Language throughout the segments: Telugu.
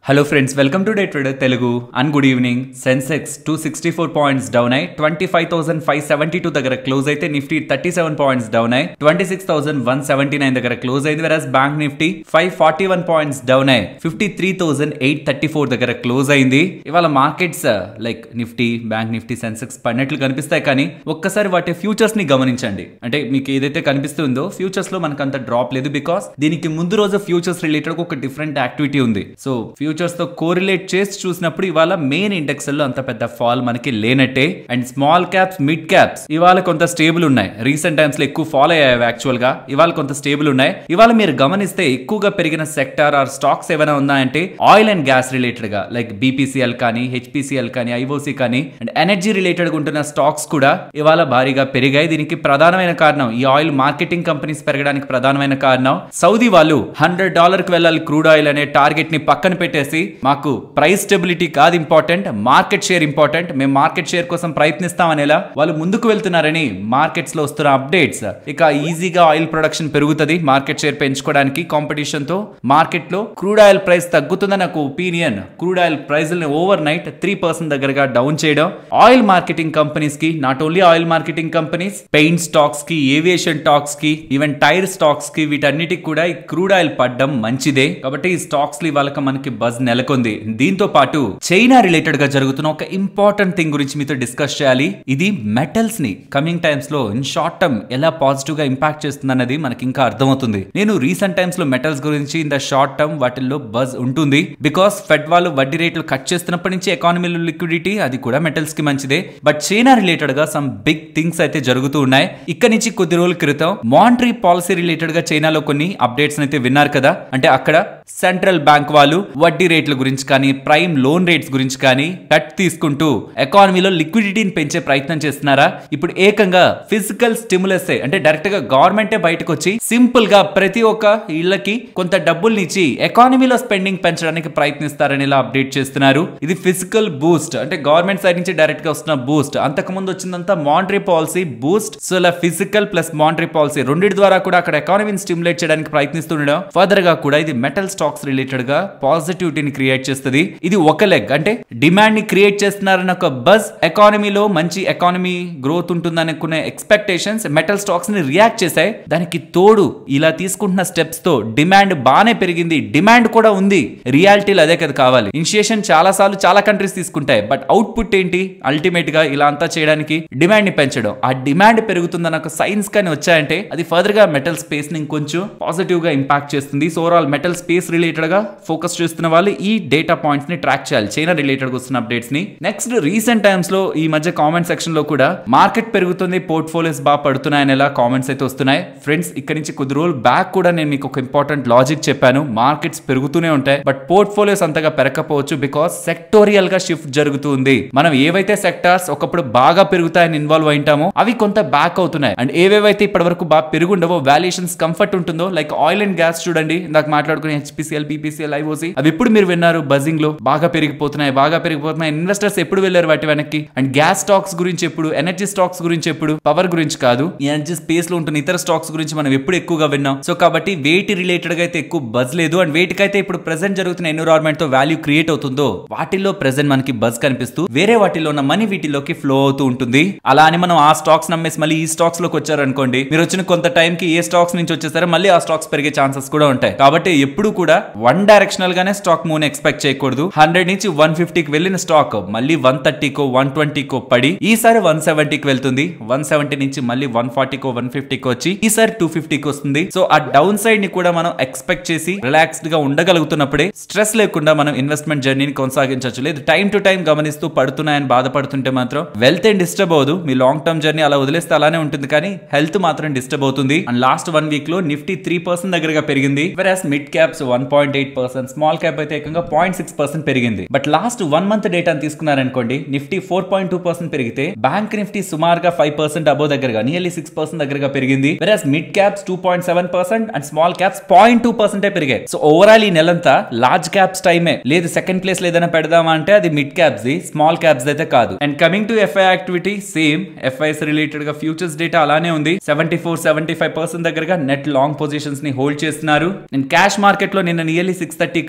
hello friends welcome to day trader Telugu and good evening Sensex two sixty four points down అయ్యి twenty five thousand five seventy two దగ్గర క్లోజ్ అయితే Nifty thirty seven points down అయ్యి twenty six thousand one seventy nine దగ్గర క్లోజ్ అయింది వెరస్ bank Nifty five forty one points down అయ్యి fifty three thousand eight thirty four దగ్గర క్లోజ్ అయింది ఇవాళ markets like Nifty bank Nifty Sensex పడినట్లు కనిపిస్తాయి కానీ ఒక్కసారి వాటి ఫ్యూచర్స్ ని గమనించండి అంటే మీకు ఏదైతే కనిపిస్తుందో ఫ్యూచర్స్ లో మనకు అంత డ్రాప్ లేదు బికాస్ దీనికి ముందు రోజు ఫ్యూచర్స్ రిలేటెడ్ ఒక డిఫరెంట్ యాక్టివిటీ ఉంది సో ఫ్యూచర్స్ తో కోరిలేట్ చేసి చూసినప్పుడు ఇవాళ మెయిన్ ఇండెక్స్ లో అంత పెద్ద ఫాల్ మనకి లేనట్టే and small caps mid caps ఇవాళ కొంత స్టేబుల్ ఉన్నాయి రీసెంట్ టైమ్స్ లో ఎక్కువ ఫాలో అయ్యాయి యాక్చువల్ గా ఇవాళ కొంత స్టేబుల్ ఉన్నాయి ఇవాళ మీరు గమనిస్తే ఎక్కువగా పెరిగిన సెక్టార్ ఆర్ స్టాక్స్ ఏమైనా ఉన్నాయంటే ఆయిల్ అండ్ గ్యాస్ రిలేటెడ్ గా లైక్ బీపీసీఎల్ కానీ హెచ్పిసిఎల్ కానీ ఐఓసి కానీ అండ్ ఎనర్జీ రిలేటెడ్ గా ఉంటున్న స్టాక్స్ కూడా ఇవాళ భారీగా పెరిగాయి దీనికి ప్రధానమైన కారణం ఈ ఆయిల్ మార్కెటింగ్ కంపెనీస్ పెరగడానికి ప్రధానమైన కారణం సౌదీ వాళ్ళు హండ్రెడ్ డాలర్ కి వెళ్ళాలి క్రూడ్ ఆయిల్ అనే టార్గెట్ ని పక్కన పెట్టేసి మాకు ప్రైస్ స్టెబిలిటీ కాదు ఇంపార్టెంట్ మార్కెట్ షేర్ ఇంపార్టెంట్ మేము మార్కెట్ షేర్ కోసం ప్రయత్నిస్తామనేలా వాళ్ళు ముందుకు వెళ్తున్నారని మార్కెట్స్ లో వస్తున్న అప్డేట్స్ ఇక ఈజీగా ఆయిల్ ప్రొడక్షన్ పెరుగుతుంది మార్కెట్ షేర్ పెంచుకోవడానికి కాంపిటీషన్ తో మార్కెట్ లో క్రూడ్ ఆయిల్ ప్రైస్ తగ్గుతుందని నాకు opinion crude oil price overnight three percent దగ్గరగా డౌన్ చేయడం ఆయిల్ మార్కెటింగ్ కంపెనీస్ కి not only oil marketing companies paint stocks కి ఏవియేషన్ స్టాక్స్ కి ఈవెన్ టైర్ స్టాక్స్ కి వీటన్నిటికి కూడా ఈ క్రూడ్ ఆయిల్ పడ్డం మంచిదే కాబట్టి ఈ స్టాక్స్ వాళ్ళకి మనకి బజ్ నెలకొంది దీంతో పాటు చైనా రిలేటెడ్ గా జరుగుతున్న ఒక ఇంపార్టెంట్ థింగ్ గురించి మీతో డిస్కస్ చేయాలి ఇది మెటల్స్ ని కమింగ్ టైమ్స్ లో ఇన్ షార్ట్ టర్మ్ ఎలా పాజిటివ్ గా ఇంపాక్ట్ చేస్తుంది అన్నది మనకి ఇంకా అర్థమవుతుంది నేను రీసెంట్ టైమ్స్ లో మెటల్స్ గురించి ఇన్ ద షార్ట్ టర్మ్ వాటిల్లో బజ్ ఉంటుంది బికాస్ ఫెడ్ వాళ్ళు వడ్డీ రేట్లు కట్ చేస్తున్నప్పటి నుంచి ఎకానమీలో లిక్విడిటీ అది కూడా మెటల్స్ కి మంచిదే బట్ చైనా రిలేటెడ్ గా సమ్ బిగ్ థింగ్స్ అయితే జరుగుతూ ఉన్నాయి ఇక్కడ నుంచి కొద్ది రోజుల క్రితం మానిటరీ పాలసీ రిలేటెడ్ గా చైనాలో కొన్ని అప్డేట్స్ అయితే విన్నారు కదా అంటే అక్కడ సెంట్రల్ బ్యాంక్ వాళ్ళు వడ్డీ రేట్ల గురించి కానీ ప్రైమ్ లోన్ రేట్స్ గురించి కానీ కట్ తీసుకుంటూ ఎకానమీలో లిక్విడిటీని పెంచే ప్రయత్నం చేస్తున్నారా ఇప్పుడు ఏకంగా ఫిజికల్ స్టిములస్ అంటే డైరెక్ట్ గా గవర్నమెంటే బయటకు వచ్చి సింపుల్ గా ప్రతి ఒక్క ఇళ్లకి కొంత డబ్బుల్ని ఇచ్చి ఎకానమీలో స్పెండింగ్ పెంచడానికి ప్రయత్నిస్తారని ఇలా అప్డేట్ చేస్తున్నారు ఇది ఫిజికల్ బూస్ట్ అంటే గవర్నమెంట్ సైడ్ నుంచి డైరెక్ట్ గా వస్తున్న బూస్ట్ అంతకు ముందు వచ్చిందంతా మానిటరీ పాలసీ బూస్ట్ సో ఇలా ఫిజికల్ ప్లస్ మానిటరీ పాలసీ రెండింటి ద్వారా కూడా అక్కడ ఎకానమీని స్టిములేట్ చేయడానికి ప్రయత్నిస్తుండడం ఫర్దర్ గా కూడా ఇది మెటల్ స్టాక్స్ రిలేటెడ్ గా పాజిటివిటీని క్రియేట్ చేస్తుంది ఇది ఒక లెగ్ అంటే డిమాండ్ ని క్రియేట్ చేస్తున్నారన్న ఒక బజ్ ఎకానమీలో మంచి ఎకానమీ గ్రోత్ ఉంటుందని అనుకునే ఎక్స్పెక్టేషన్స్ మెటల్ స్టాక్స్ ని రియాక్ట్ చేశాయి దానికి తోడు ఇలా తీసుకుంటున్న స్టెప్స్ తో డిమాండ్ బాగానే పెరిగింది డిమాండ్ కూడా ఉంది రియాలిటీలో అదే కదా కావాలి ఇనిషియేషన్ చాలా సార్లు చాలా కంట్రీస్ తీసుకుంటాయి బట్ అవుట్పుట్ ఏంటి అల్టిమేట్ గా ఇలా అంతా చేయడానికి డిమాండ్ ని పెంచడం ఆ డిమాండ్ పెరుగుతుందన్న ఒక సైన్స్ కానీ వచ్చాయంటే అది ఫర్దర్ గా మెటల్ స్పేస్ ని ఇంకొంచెం పాజిటివ్ గా ఇంపాక్ట్ చేస్తుంది so overall metal space related గా ఫోకస్ చేస్తున్న వాళ్ళు ఈ డేటా పాయింట్స్ ని ట్రాక్ చేయాలి చైనా రిలేటెడ్ గా వస్తున్న అప్డేట్స్ ని నెక్స్ట్ రీసెంట్ టైమ్స్ లో ఈ మధ్య కామెంట్ సెక్షన్ లో కూడా మార్కెట్ పెరుగుతుంది పోర్ట్ఫోలియోస్ బాగా పడుతున్నాయని ఎలా కామెంట్స్ అయితే వస్తున్నాయి ఫ్రెండ్స్ ఇక్కడ నుంచి కొద్ది రోజులు బ్యాక్ కూడా నేను మీకు ఒక ఇంపార్టెంట్ లాజిక్ చెప్పాను మార్కెట్స్ పెరుగుతూనే ఉంటాయి బట్ పోర్ట్ఫోలియోస్ అంతగా పెరగకపోవచ్చు బికాస్ సెక్టోరియల్ గా షిఫ్ట్ జరుగుతుంది మనం ఏవైతే సెక్టార్స్ ఒకప్పుడు బాగా పెరుగుతాయని ఇన్వాల్వ్ అయింటామో అవి కొంత బ్యాక్ అవుతున్నాయి అండ్ ఏవేవైతే ఇప్పటి వరకు బాగా పెరుగుండవో వాల్యుయేషన్స్ కంఫర్ట్ ఉంటుందో లైక్ ఆయిల్ అండ్ గ్యాస్ చూడండి ఇందాక మాట్లాడుకునే హెచ్పిసిఎల్ బీపీసీఎల్ ఐఓసి అవి ఎప్పుడు మీరు విన్నారు బజింగ్ లో బాగా పెరిగిపోతున్నాయి బాగా పెరిగిపోతున్నాయి ఇన్వెస్టర్స్ ఎప్పుడు వెళ్ళారు వాటి వెనక్కి అండ్ గ్యాస్ స్టాక్స్ గురించి ఎప్పుడు ఎనర్జీ స్టాక్స్ గురించి ఎప్పుడు పవర్ గురించి కాదు ఎనర్జీ స్పేస్ లో ఉంటున్న ఇతర స్టాక్స్ గురించి మనం ఎప్పుడు ఎక్కువగా విన్నాం సో కాబట్టి వేటి రిలేటెడ్ గా అయితే ఎక్కువ బజ్ లేదు అండ్ వేటికైతే ఇప్పుడు ప్రెసెంట్ జరుగుతున్న ఎన్విరాన్మెంట్ తో వాల్యూ క్రియేట్ అవుతుందో వాటిల్లో ప్రెసెంట్ మనకి బజ్ కనిపిస్తూ వేరే వాటిలో ఉన్న మనీ వీటిలోకి ఫ్లో అవుతూ ఉంటుంది అలా అని మనం ఆ స్టాక్స్ నమ్మేసి మళ్ళీ ఈ స్టాక్స్ లోకి వచ్చారనుకోండి మీరు వచ్చిన కొంత టైం కి ఏ స్టాక్స్ నుంచి వచ్చేసారో మళ్ళీ ఆ స్టాక్స్ పెరిగే ఛాన్సెస్ కూడా ఉంటాయి కాబట్టి ఎప్పుడు కూడా వన్ డైరెక్షనల్ గానే స్టాక్ మూవ్ ఎక్స్పెక్ట్ చేయకూడదు హండ్రెడ్ నుంచి వన్ ఫిఫ్టీకి వెళ్ళిన స్టాక్ మళ్ళీ వన్ థర్టీకో వన్ ట్వంటీకో పడి ఈసారి వన్ సెవెంటీకి వెళ్తుంది వన్ సెవెంటీ నుంచి మళ్ళీ వన్ ఫార్టీకో వన్ ఫిఫ్టీకి వచ్చి ఈసారి టూ ఫిఫ్టీకి వస్తుంది సో ఆ డౌన్ సైడ్ ని కూడా మనం ఎక్స్పెక్ట్ చేసి రిలాక్స్డ్ గా ఉండగలుగుతున్నప్పుడే స్ట్రెస్ లేకుండా మనం ఇన్వెస్ట్మెంట్ జర్నీని కొనసాగించవచ్చు లేదు టైం టు టైం గమనిస్తూ పడుతున్నాయని బాధపడుతుంటే మాత్రం వెల్త్ ఏం డిస్టర్బ్ అవ్వదు మీ లాంగ్ టర్మ్ జర్నీ అలా వదిలేస్తే అలానే ఉంటుంది కానీ హెల్త్ మాత్రం డిస్టర్బ్ అవుతుంది అండ్ లాస్ట్ వన్ వీక్ లో నిఫ్టీ త్రీ పర్సెంట్ దగ్గరగా పెరిగింది versus mid caps one point eight percent small cap అయితే ఏకంగా పాయింట్ సిక్స్ పర్సెంట్ పెరిగింది but last one month data తీసుకున్నారనుకోండి Nifty four point two percent పెరిగితే బ్యాంక్ నిఫ్టీ సుమారుగా ఫైవ్ పర్సెంట్ అబో దగ్గరగా నియర్లీ సిక్స్ పర్సెంట్ దగ్గరగా పెరిగింది versus mid caps two point seven percent and small caps point two percent పెరిగాయి సో ఓవరాల్ ఈ నెలంతా లార్జ్ క్యాప్స్ టైమే లేదు సెకండ్ ప్లేస్ ఏదైనా పెడదామా అంటే అది మిడ్ క్యాప్స్ ది స్మాల్ క్యాప్స్ అయితే కాదు and coming to FI activity same FIs related గా ఫ్యూచర్స్ డేటా అలానే ఉంది seventy four seventy five percent దగ్గరగా నెట్ లాంగ్ పొజిషన్స్ ని హోల్డ్ చేస్తున్నారు అండ్ క్యాష్ మార్కెట్ లో నిన్న నియర్లీ సిక్స్ థర్టీ క్రోర్స్ దగ్గర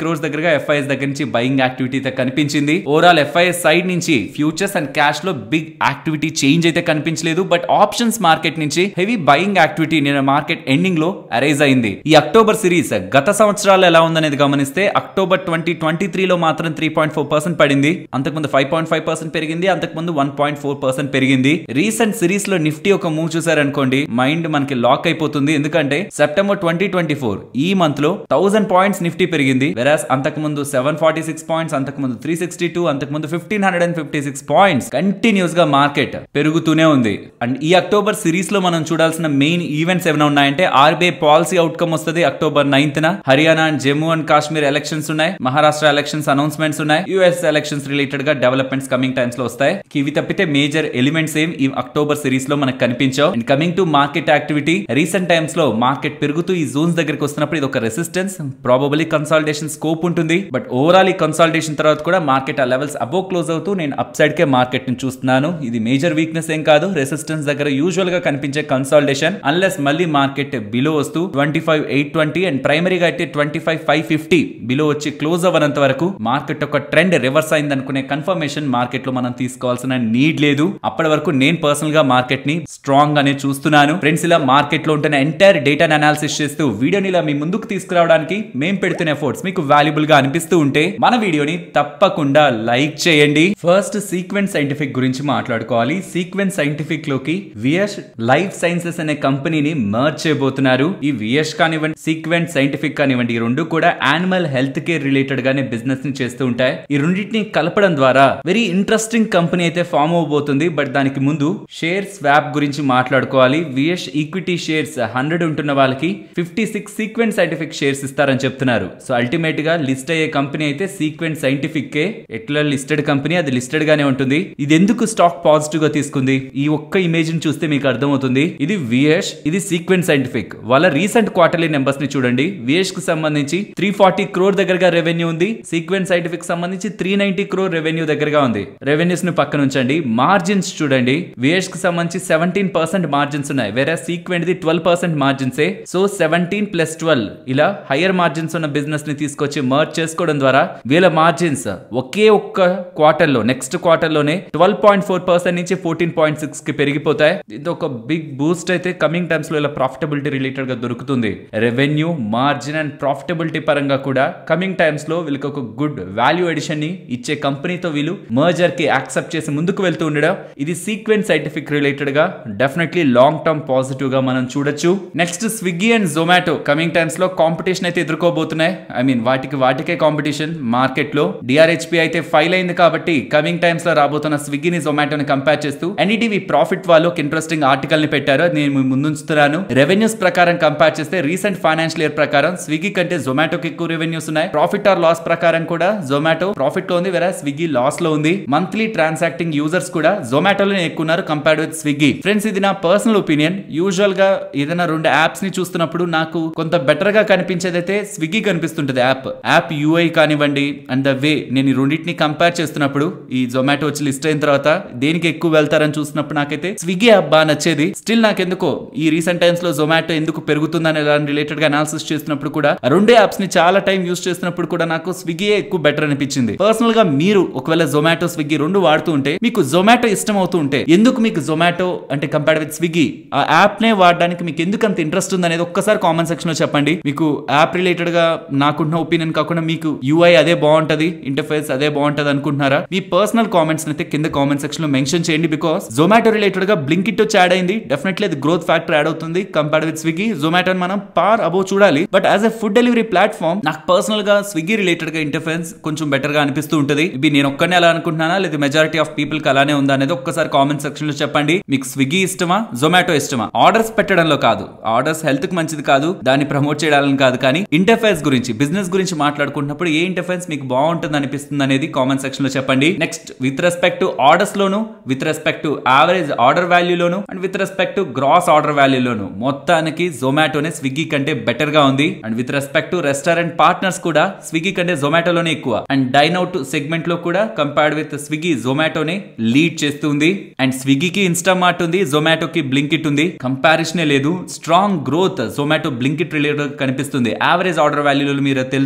గా ఎఫ్ఐఎస్ దగ్గర నుంచి బయింగ్ యాక్టివిటీ అయితే కనిపించింది ఓవరాల్ ఎఫ్ఐఎస్ సైడ్ నుంచి ఫ్యూచర్స్ అండ్ క్యాష్ లో బిగ్ యాక్టివిటీ చేంజ్ అయితే కనిపించలేదు బట్ ఆప్షన్స్ మార్కెట్ నుంచి హెవీ బయింగ్ యాక్టివిటీ నిన్న మార్కెట్ ఎండింగ్ లో అరైజ్ అయింది ఈ అక్టోబర్ సిరీస్ గత సంవత్సరాలు ఎలా ఉందనేది గమనిస్తే అక్టోబర్ ట్వంటీ ట్వంటీ త్రీలో మాత్రం త్రీ పాయింట్ ఫోర్ పర్సెంట్ పడింది అంతకుముందు ఫైవ్ పాయింట్ ఫైవ్ పర్సెంట్ పెరిగింది అంతకుముందు వన్ పాయింట్ ఫోర్ పర్సెంట్ పెరిగింది రీసెంట్ సిరీస్ లో నిఫ్టీ ఒక మూవ్ చూసారనుకోండి మైండ్ మనకి లాక్ అయిపోతుంది ఎందుకంటే సెప్టెంబర్ ట్వంటీ ట్వంటీ ఫోర్ ఈ మంత్ లో థౌసండ్ పాయింట్స్ నిఫ్టీ పెరిగింది వెరాస్ అంతకుముందు సెవెన్ ఫార్టీ సిక్స్ పాయింట్స్ అంతకుముందు త్రీ సిక్స్టీ టూ అంతకుముందు fifteen hundred and fifty six points continuous గా మార్కెట్ పెరుగుతూనే ఉంది అండ్ ఈ అక్టోబర్ సిరీస్ లో మనం చూడాల్సిన మెయిన్ ఈవెంట్స్ ఏమైనా ఉన్నాయంటే ఆర్బీఐ పాలసీ అవుట్కమ్ వస్తుంది అక్టోబర్ నైన్త్ న Haryana and Jammu and Kashmir elections ఉన్నాయి మహారాష్ట్ర ఎలక్షన్స్ అనౌన్స్మెంట్స్ ఉన్నాయి యుఎస్ ఎలక్షన్స్ రిలేటెడ్ గా డెవలప్మెంట్స్ కమింగ్ టైమ్స్ లో వస్తాయి ఇవి తప్పితే మేజర్ ఎలిమెంట్స్ ఏం ఈ అక్టోబర్ సిరీస్ లో మనకు కనిపించావు and coming to market activity recent times లో మార్కెట్ పెరుగుతూ ఈ జోన్స్ దగ్గరికి వస్తున్నప్పుడు ఇది ఒక రెసిస్టెన్స్ ప్రాబబలీ కన్సాలిడేషన్ స్కోప్ ఉంటుంది బట్ ఓవరాల్ ఈ కన్సాలిడేషన్ తర్వాత కూడా మార్కెట్ ఆ లెవెల్స్ అబో క్లోజ్ అవుతూ నేను అప్ సైడ్ కే మార్కెట్ ని చూస్తున్నాను ఇది మేజర్ వీక్నెస్ ఏం కాదు రెసిస్టెన్స్ దగ్గర యూజువల్ గా కనిపించే కన్సాలిడేషన్ అన్లెస్ మళ్ళీ మార్కెట్ బిలో వస్తూ twenty five eight twenty and ప్రైమరీగా అయితే twenty five five fifty below వచ్చి క్లోజ్ అవ్వనంత వరకు మార్కెట్ ఒక ట్రెండ్ రివర్స్ అయింది అనుకునే కన్ఫర్మేషన్ మార్కెట్ లో మనం తీసుకోవాల్సిన నీడ్ లేదు అప్పటి వరకు నేను పర్సనల్ గా మార్కెట్ ని స్ట్రాంగ్ గానే చూస్తున్నాను ఫ్రెండ్స్ ఇలా మార్కెట్ లో ఉంటున్న ఎంటైర్ డేటాని అనాలిసిస్ చేస్తూ వీడియోని ఇలా మీ ముందుకు తీసుకురావడానికి మేము పెడుతున్న ఎఫర్ట్స్ మీకు వాల్యుబుల్ గా అనిపిస్తూ ఉంటే మన వీడియోని తప్పకుండా లైక్ చేయండి ఫస్ట్ సీక్వెన్స్ సైంటిఫిక్ గురించి మాట్లాడుకోవాలి సీక్వెన్స్ సైంటిఫిక్ లోకి వియష్ లైఫ్ సైన్సెస్ అనే కంపెనీని మర్జ్ చేయబోతున్నారు ఈ వియష్ కానివ్వండి సీక్వెన్స్ సైంటిఫిక్ కానివ్వండి ఈ రెండు కూడా యానిమల్ హెల్త్ కేర్ రిలేటెడ్ గానే బిజినెస్ ని చేస్తూ ఉంటాయి ఈ రెండింటిని కలపడం ద్వారా వెరీ ఇంట్రెస్టింగ్ కంపెనీ అయితే ఫామ్ అవబోతుంది బట్ దానికి ముందు షేర్ స్వాప్ గురించి మాట్లాడుకోవాలి వియష్ ఈక్విటీ షేర్స్ హండ్రెడ్ ఉంటున్న వాళ్ళకి fifty six Sequent Scientific shares ఇస్తారని చెప్తున్నారు సో అల్టిమేట్ గా లిస్ట్ అయ్యే కంపెనీ అయితే సీక్వెన్స్ సైంటిఫిక్ కే ఎట్లా లిస్టెడ్ కంపెనీ అది లిస్టెడ్ గానే ఉంటుంది ఇది ఎందుకు స్టాక్ పాజిటివ్ గా తీసుకుంది ఈ ఒక్క ఇమేజ్ ని చూస్తే మీకు అర్థమవుతుంది ఇది వియష్ ఇది సీక్వెన్స్ సైంటిఫిక్ వాళ్ళ రీసెంట్ క్వార్టర్లీ నెంబర్స్ ని చూడండి వియష్ కు సంబంధించి త్రీ ఫార్టీ క్రోర్ దగ్గరగా రెవెన్యూ ఉంది సీక్వెన్స్ సైంటిఫిక్ సంబంధించి త్రీ నైన్టీ క్రోర్ రెవెన్యూ దగ్గరగా ఉంది రెవెన్యూస్ ని పక్కన ఉంచండి మార్జిన్స్ చూడండి వియష్ కి సంబంధించి సెవెంటీన్ పర్సెంట్ మార్జిన్స్ ఉన్నాయి వేరే సీక్వెంట్ ది ట్వెల్వ్ పర్సెంట్ మార్జిన్సే సో సెవెంటీన్ ప్లస్ ట్వెల్వ్ ఇలా హయ్యర్ మార్జిన్స్ ఉన్న బిజినెస్ ని తీసుకొచ్చి మర్జ్ చేసుకోవడం ద్వారా వీళ్ళ మార్జిన్స్ ఒకే ఒక్క క్వార్టర్ లో నెక్స్ట్ క్వార్టర్ లోనే ట్వెల్వ్ పాయింట్ ఫోర్ పర్సెంట్ నుంచి ఫోర్టీన్ పాయింట్ సిక్స్ కి పెరిగిపోతాయి ఇది ఒక బిగ్ బూస్ట్ అయితే కమింగ్ టైమ్స్ లో ఇలా ప్రాఫిటబిలిటీ రిలేటెడ్ గా దొరుకుతుంది రెవెన్యూ మార్జిన్ అండ్ ప్రాఫిటబిలిటీ పరంగా కూడా కమింగ్ టైమ్స్ లో వీళ్ళకి ఒక గుడ్ వాల్యూ ఎడిషన్ ని ఇచ్చే కంపెనీతో వీళ్ళు మర్జర్ కి యాక్సెప్ట్ చేసి ముందుకు వెళ్తూ ఉండడం ఇది సీక్వెన్స్ సైంటిఫిక్ రిలేటెడ్ గా డెఫినెట్లీ లాంగ్ టర్మ్ పాజిటివ్ గా మనం చూడొచ్చు next Swiggy and Zomato coming times లో కాంపిటీషన్ అయితే ఎదుర్కోబోతున్నాయి ఐ మీన్ వాటికి వాటికే కాంపిటీషన్ మార్కెట్ లో డిఆర్హెచ్పి అయితే ఫైల్ అయింది కాబట్టి కమింగ్ టైమ్స్ లో రాబోతున్న స్విగ్గీని జొమాటోని కంపేర్ చేస్తూ ఎన్ఈటీవీ ప్రాఫిట్ వాళ్ళు ఒక ఇంట్రెస్టింగ్ ఆర్టికల్ ని పెట్టారు అది నేను మీ ముందుంచుతున్నాను రెవెన్యూస్ ప్రకారం కంపేర్ చేస్తే రీసెంట్ ఫైనాన్షియల్ ఇయర్ ప్రకారం స్విగ్గీ కంటే జొమాటోకి ఎక్కువ రెవెన్యూస్ ఉన్నాయి ప్రాఫిట్ ఆర్ లాస్ ప్రకారం కూడా జొమాటో ప్రాఫిట్ లో ఉంది వేరే స్విగ్గీ లాస్ లో ఉంది మంత్లీ ట్రాన్సాక్టింగ్ యూజర్స్ కూడా జొమాటోలో ఎక్కువ ఉన్నారు కంపేర్డ్ విత్ స్విగ్గీ ఫ్రెండ్స్ ఇది నా పర్సనల్ ఒపీనియన్ యూజువల్ గా ఏదైనా రెండు యాప్స్ ని చూస్తున్నప్పుడు నాకు కొంత బెటర్ గా కనిపించేది అయితే స్విగ్గీ కనిపిస్తుంటది యాప్ యాప్ యూఐ కానివ్వండి అండ్ ద వే నేను ఈ రెండింటిని కంపేర్ చేస్తున్నప్పుడు ఈ జొమాటో వచ్చి లిస్ట్ అయిన తర్వాత దేనికి ఎక్కువ వెళ్తారని చూసినప్పుడు నాకైతే స్విగ్గీ యాప్ బాగా నచ్చేది స్టిల్ నాకెందుకో ఈ రీసెంట్ టైమ్స్ లో జొమాటో ఎందుకు పెరుగుతుందని దాని రిలేటెడ్ గా అనాలిసిస్ చేస్తున్నప్పుడు కూడా ఆ రెండు యాప్స్ ని చాలా టైం యూస్ చేస్తున్నప్పుడు కూడా నాకు స్విగ్గీ ఎక్కువ బెటర్ అనిపించింది పర్సనల్ గా మీరు ఒకవేళ జొమాటో స్విగ్గీ రెండు వాడుతూ ఉంటే మీకు జొమాటో ఇష్టం అవుతూ ఉంటే ఎందుకు మీకు జొమాటో అంటే కంపేర్ విత్ స్విగ్గీ ఆ యాప్ నే వాడడానికి మీకు ఎందుకు అంత ఇంట్రెస్ట్ ఉంది అనేది ఒక్కసారి కామెంట్ సెక్షన్ లో చెప్పండి మీకు యాప్ రిలేటెడ్ గా నాకున్న ఒపీనియన్ కాకుండా మీకు యూఐ అదే బాగుంటది ఇంటర్ఫేస్ అదే బాగుంటది అనుకుంటున్నారా మీ పర్సనల్ కామెంట్స్ అయితే కింద కామెంట్ సెక్షన్ లో మెన్షన్ చేయండి బికాస్ జొమాటో రిలేటెడ్ గా బ్లింక్ ఇట్ వచ్చి యాడ్ అయింది డెఫినెట్లీ అది గ్రోత్ ఫ్యాక్టర్ యాడ్ అవుతుంది కంపేర్డ్ విత్ స్విగ్గీ జొమాటో మనం పార్ అబో చూడాలి but as a food delivery platform నాకు పర్సనల్ గా స్విగ్గీ రిలేటెడ్ గా ఇంటర్ఫెన్స్ కొంచెం బెటర్ గా అనిపిస్తూ ఉంటుంది ఇది నేను ఒక్కనే అలా అనుకుంటున్నానా లేదా మెజారిటీ ఆఫ్ పీపుల్ కి అలానే ఉందా అనేది ఒక్కసారి కామెంట్ సెక్షన్ లో చెప్పండి మీకు స్విగ్గీ ఇష్టమా జొమాటో ఇష్టమా ఆర్డర్స్ పెట్టడంలో కాదు ఆర్డర్స్ హెల్త్ కి మంచిది కాదు దాన్ని ప్రమోట్ చేయడానికి కాదు కానీ ఇంటర్ఫేస్ గురించి బిజినెస్ గురించి మాట్లాడుకుంటున్నప్పుడు ఏ ఇంటర్ఫేస్ మీకు బాగుంటుంది అనిపిస్తుంది అనేది కామెంట్ సెక్షన్ లో చెప్పండి next with respect to orders లోను with respect to average order వాల్యూలోను and with respect to gross order వాల్యూలోను మొత్తానికి జొమాటోనే స్విగ్గీ కంటే బెటర్ గా ఉంది and with respect to restaurant partners కూడా స్విగ్గీ కంటే జొమాటోలోనే ఎక్కువ అండ్ డైన్ అవుట్ సెగ్మెంట్ లో కూడా కంపేర్డ్ విత్ స్విగ్గీ జొమాటోనే లీడ్ చేస్తుంది అండ్ స్విగ్గీకి ఇన్స్టామార్ట్ ఉంది జొమాటోకి బ్లింకిట్ ఉంది కంపారిజనే లేదు strong growth Zomato Blinkit related కనిపిస్తుంది యావరేజ్ ఆర్డర్ వాల్యూలో మీరు తెలుసుకోవచ్చు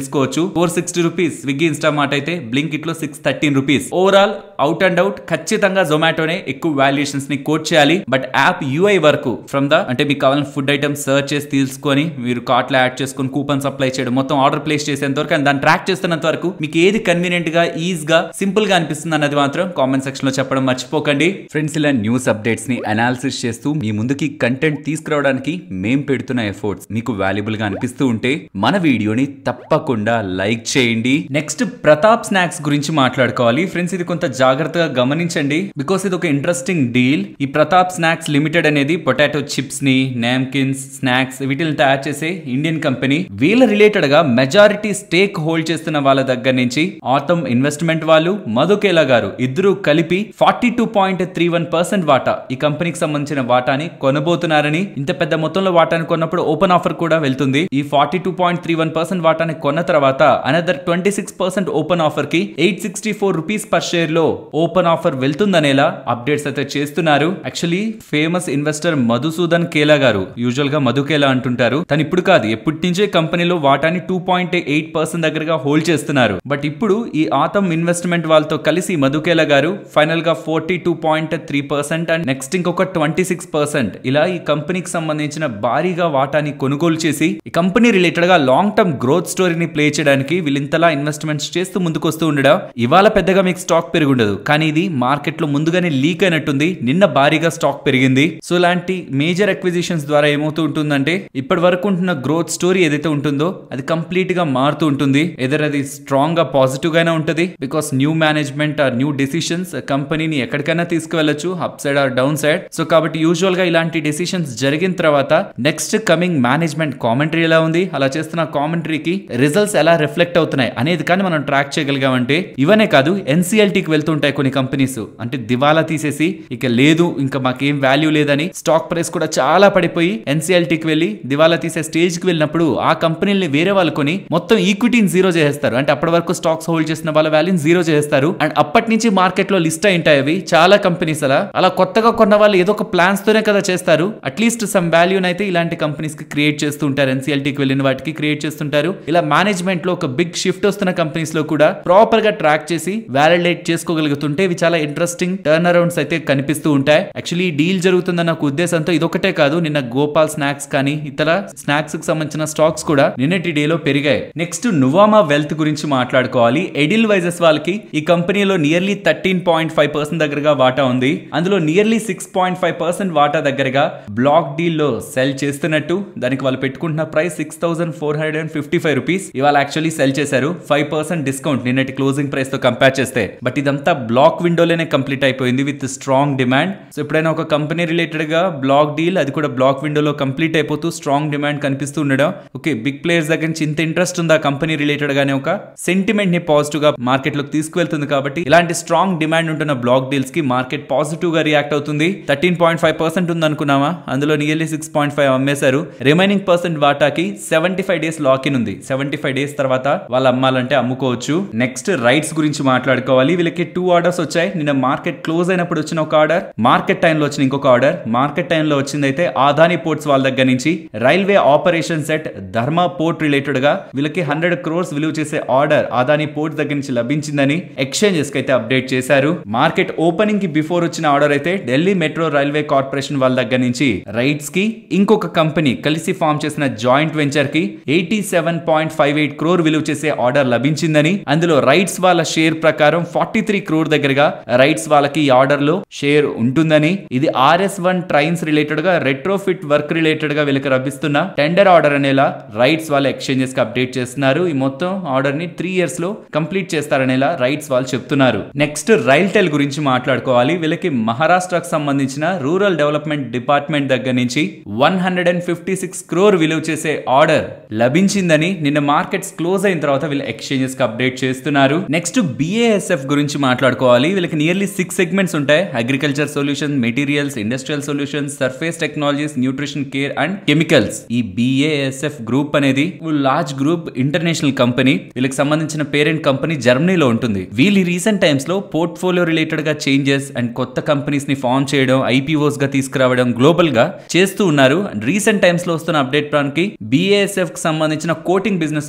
four sixty rupees Swiggy Instamart అయితే బ్లింక్ ఇట్ లో six thirteen rupees overall out and out ఖచ్చితంగా జొమాటోనే ఎక్కువ వాల్యుయేషన్స్ ని కోట్ చేయాలి బట్ యాప్ యూఐ వరకు ఫ్రమ్ ద అంటే మీకు కావాలని ఫుడ్ ఐటమ్స్ సర్చ్ చేసి తీసుకొని మీరు కార్ట్ లో యాడ్ చేసుకొని కూపన్స్ అప్లై చేయడం మొత్తం ఆర్డర్ ప్లేస్ చేసేంత వరకు and దాన్ని ట్రాక్ చేస్తున్నంత వరకు మీకు ఏది కన్వీనియంట్ గా ఈజ్ గా సింపుల్ గా అనిపిస్తుంది అన్నది మాత్రం కామెంట్ సెక్షన్ లో చెప్పడం మర్చిపోకండి ఫ్రెండ్స్ ఇలా న్యూస్ అప్డేట్స్ ని అనాలిసిస్ చేస్తూ మీ ముందుకి కంటెంట్ తీసుకురావడానికి మేం పెడుతున్న ఎఫర్ట్స్ మీకు వాల్యుబుల్ గా అనిపిస్తూ ఉంటే మన వీడియోని తప్పకుండా లైక్ చేయండి నెక్స్ట్ ప్రతాప్ స్నాక్స్ గురించి మాట్లాడుకోవాలి ఫ్రెండ్స్ ఇది కొంత జాగ్రత్తగా గమనించండి బికాస్ ఇది ఒక ఇంట్రెస్టింగ్ డీల్ ఈ ప్రతాప్ స్నాక్స్ లిమిటెడ్ అనేది పొటాటో చిప్స్ ని నామ్కిన్స్ స్నాక్స్ వీటిని తయారు చేసే ఇండియన్ కంపెనీ వీళ్ళ రిలేటెడ్ గా మెజారిటీ స్టేక్ హోల్డ్ చేస్తున్న వాళ్ళ దగ్గర నుంచి ఆటమ్ ఇన్వెస్ట్మెంట్ వాళ్ళు మధుకేలా గారు ఇద్దరు కలిపి forty two point three one percent వాటా ఈ కంపెనీకి సంబంధించిన వాటాని కొనబోతున్నారని ఇంత పెద్ద మొత్తంలో వాటాని కొన్నప్పుడు ఓపెన్ ఆఫర్ కూడా వెళ్తుంది ఈ forty two point three one percent వాటాని కొన్న తర్వాత another twenty six percent open offer కి eight sixty four rupees per share లో ఓపెన్ ఆఫర్ వెళ్తుందనేలా అప్డేట్స్ అయితే చేస్తున్నారు actually famous investor Madhusudan Kela గారు యూజువల్ గా మధుకేలా అంటుంటారు తను ఇప్పుడు కాదు ఎప్పటి నుంచే కంపెనీలో వాటాని టూ పాయింట్ ఎయిట్ పర్సెంట్ దగ్గరగా హోల్డ్ చేస్తున్నారు బట్ ఇప్పుడు ఈ ఆటమ్ ఇన్వెస్ట్మెంట్ వాళ్ళతో కలిసి మధుకేలా గారు ఫైనల్ గా forty two point three percent and next ఇంకొక ట్వంటీ సిక్స్ పర్సెంట్ ఇలా ఈ కంపెనీకి సంబంధించిన భారీగా వాటాని కొనుగోలు చేసి ఈ కంపెనీ రిలేటెడ్ గా లాంగ్ టర్మ్ గ్రోత్ స్టోరీని ప్లే చేయడానికి వీళ్ళింతలా ఇన్వెస్ట్మెంట్స్ చేస్తూ ముందుకు వస్తూ ఉండడం ఇవాళ పెద్దగా మీకు స్టాక్ పెరుగుండదు కానీ ఇది మార్కెట్ లో ముందుగానే లీక్ అయినట్టుంది నిన్న భారీగా స్టాక్ పెరిగింది సో ఇలాంటి మేజర్ అక్విజిషన్స్ ద్వారా ఏమవుతూ ఉంటుందంటే ఇప్పటి వరకు ఉంటున్న గ్రోత్ స్టోరీ ఏదైతే ఉంటుందో అది కంప్లీట్ గా మారుతూ ఉంటుంది ఎదర్ అది స్ట్రాంగ్ గా పాజిటివ్ గానే ఉంటది because new management or new decisions కంపెనీని ఎక్కడికైనా తీసుకువెళ్ళచ్చు up side or down side so కాబట్టి యూజువల్ గా ఇలాంటి డెసిషన్స్ జరిగిన తర్వాత నెక్స్ట్ కమింగ్ మేనేజ్మెంట్ కామెంటరీ ఎలా ఉంది అలా చేస్తున్న కామెంటరీకి రిజల్ట్స్ ఎలా రిఫ్లెక్ట్ అవుతున్నాయి అనేది కానీ మనం ట్రాక్ చేయగలిగామంటే ఇవనే కాదు ఎన్సీఎల్టీకి వెళ్తుంటాయి కొన్ని కంపెనీస్ అంటే దివాలా తీసేసి ఇక లేదు ఇంకా మాకేం వాల్యూ లేదని స్టాక్ ప్రైస్ కూడా చాలా పడిపోయి ఎన్సీఎల్టీకి వెళ్ళి దివాలా తీసే స్టేజ్ కి వెళ్ళినప్పుడు ఆ కంపెనీని వేరే వాళ్ళు కొని మొత్తం ఈక్విటీని జీరో చేస్తారు అంటే అప్పటి వరకు స్టాక్స్ హోల్డ్ చేసిన వాళ్ళ వాల్యూని జీరో చేస్తారు అండ్ అప్పటి నుంచి మార్కెట్ లో లిస్ట్ అయింటాయి అవి చాలా కంపెనీస్ అలా అలా కొత్తగా కొన్న వాళ్ళు ఏదో ఒక ప్లాన్స్ తోనే కదా చేస్తారు అట్లీస్ట్ సమ్ వాల్యూని అయితే ఇలాంటి కంపెనీస్ కి క్రియేట్ చేస్తుంటారు ఎన్సీఎల్టీకి వెళ్ళిన వాటికి క్రియేట్ చేస్తుంటారు ఇలా మేనేజ్మెంట్ లో ఒక బిగ్ షిఫ్ట్ వస్తున్న కంపెనీస్ లో కూడా ప్రాపర్ గా ట్రాక్ చేసి వ్యాలిడేట్ చేసుకోగలుగుతుంటే ఇవి చాలా ఇంట్రెస్టింగ్ టర్న్ అరౌండ్స్ అయితే కనిపిస్తూ ఉంటాయి యాక్చువల్లీ డీల్ జరుగుతుందన్న ఒక ఉద్దేశంతో ఇదొకటే కాదు నిన్న గోపాల్ స్నాక్స్ కానీ ఇతర స్నాక్స్ కి సంబంధించిన స్టాక్స్ కూడా నిన్నటి డేలో పెరిగాయి నెక్స్ట్ నువామా వెల్త్ గురించి మాట్లాడుకోవాలి ఎడిల్ వైజెస్ వాళ్ళకి ఈ కంపెనీలో nearly thirteen point five percent దగ్గరగా వాటా ఉంది అందులో nearly six point five percent వాటా దగ్గరగా బ్లాక్ డీల్ లో సెల్ చేస్తున్నట్టు దానికి వాళ్ళు పెట్టుకుంటున్న price six thousand four hundred and fifty five rupees ఇవాళ యాక్చువల్లీ సెల్ చేశారు ఫైవ్ పర్సెంట్ డిస్కౌంట్ నిన్నటి క్లోజింగ్ ప్రైస్ తో కంపేర్ చేస్తే బట్ ఇదంతా బ్లాక్ విండోలోనే కంప్లీట్ అయిపోయింది విత్ స్ట్రాంగ్ డిమాండ్ సో ఎప్పుడైనా ఒక కంపెనీ రిలేటెడ్ గా బ్లాక్ డీల్ అది కూడా బ్లాక్ విండోలో కంప్లీట్ అయిపోతూ స్ట్రాంగ్ డిమాండ్ కనిపిస్తూ ఉండడం ఓకే బిగ్ ప్లేయర్స్ దగ్గర నుంచి ఇంత ఇంట్రెస్ట్ ఉందా కంపెనీ రిలేటెడ్ గానే ఒక సెంటిమెంట్ ని పాజిటివ్ గా మార్కెట్ లోకి తీసుకువెళ్తుంది కాబట్టి ఇలాంటి స్ట్రాంగ్ డిమాండ్ ఉంటున్న బ్లాక్ డీల్స్ కి మార్కెట్ పాజిటివ్ గా రియాక్ట్ అవుతుంది థర్టీన్ పాయింట్ ఫైవ్ పర్సెంట్ ఉంది అనుకున్నామా అందులో నియర్లీ సిక్స్ పాయింట్ ఫైవ్ అమ్మేశారు రిమైనింగ్ పర్సెంట్ వాటాకి seventy five days lock in ఉంది సెవెంటీ ఫైవ్ డేస్ తర్వాత వాళ్ళు అమ్మాలంటే అమ్ముకోవచ్చు నెక్స్ట్ రైట్స్ గురించి మాట్లాడుకోవాలి వీళ్ళకి టూ ఆర్డర్స్ వచ్చాయి నిన్న మార్కెట్ క్లోజ్ అయినప్పుడు వచ్చిన ఒక ఆర్డర్ మార్కెట్ టైంలో వచ్చిన ఇంకొక ఆర్డర్ మార్కెట్ టైంలో వచ్చింది అయితే ఆదాని పోర్ట్స్ వాళ్ళ దగ్గర నుంచి రైల్వే ఆపరేషన్ సెట్ ధర్మా పోర్ట్ రిలేటెడ్ గా వీళ్ళకి హండ్రెడ్ క్రోర్స్ విలువ చేసే ఆర్డర్ ఆదాని పోర్ట్ దగ్గర నుంచి లభించిందని ఎక్స్చేంజెస్ కి అయితే అప్డేట్ చేశారు మార్కెట్ ఓపెనింగ్ కి బిఫోర్ వచ్చిన ఆర్డర్ అయితే ఢిల్లీ మెట్రో రైల్వే కార్పొరేషన్ వాళ్ళ దగ్గర నుంచి రైట్స్ కి ఇంకొక కంపెనీ కలిసి ఫామ్ చేసిన జాయింట్ వెంచర్ కి eighty seven point five eight crore విలువ చేసే ఆర్డర్ లభించిందని అందులో రైట్స్ వాళ్ళ షేర్ ప్రకారం ఫార్టీ త్రీ క్రోర్ దగ్గరగా రైట్స్ వాళ్ళకి ఈ ఆర్డర్ లో షేర్ ఉంటుందని ఇది ఆర్ఎస్ వన్ ట్రైన్స్ రిలేటెడ్ గా రెట్రోఫిట్ వర్క్ రిలేటెడ్ గా వీళ్ళకి లభిస్తున్న టెండర్ ఆర్డర్ అనేలా రైట్స్ వాళ్ళ ఎక్స్చేంజెస్ కి అప్డేట్ చేస్తున్నారు ఈ మొత్తం ఆర్డర్ ని త్రీ ఇయర్స్ లో కంప్లీట్ చేస్తారనేలా రైట్స్ వాళ్ళు చెప్తున్నారు నెక్స్ట్ రైల్ టెల్ గురించి మాట్లాడుకోవాలి వీళ్ళకి మహారాష్ట్రకు సంబంధించిన రూరల్ డెవలప్మెంట్ డిపార్ట్మెంట్ దగ్గర నుంచి one hundred and fifty six crore విలువ చేసే ఆర్డర్ లభించిందని నిన్న మార్కెట్స్ క్లోజ్ అయిన తర్వాత వీళ్ళు ఎక్స్చేంజెస్ కి అప్డేట్ చేస్తున్నారు నెక్స్ట్ బిఏఎస్ఎఫ్ గురించి మాట్లాడుకోవాలి వీళ్ళకి నియర్లీ సిక్స్ సెగ్మెంట్స్ ఉంటాయి agriculture solution materials industrial solutions surface technologies nutrition care and chemicals ఈ బిఏఎస్ఎఫ్ గ్రూప్ అనేది లార్జ్ గ్రూప్ ఇంటర్నేషనల్ కంపెనీ వీళ్ళకి సంబంధించిన పేరెంట్ కంపెనీ జర్మనీలో ఉంటుంది వీళ్ళు రీసెంట్ టైమ్స్ లో పోర్ట్ఫోలియో రిలేటెడ్ గా చేంజెస్ అండ్ కొత్త కంపెనీస్ ని ఫామ్ చేయడం ఐపీఓస్ గా తీసుకురావడం గ్లోబల్ గా చేస్తూ ఉన్నారు రీసెంట్ టైమ్స్ లో వస్తున్న అప్డేట్ ప్రానికి బిఏఎస్ఎఫ్ కి సంబంధించిన కోటింగ్ బిజినెస్ ఉంది కదా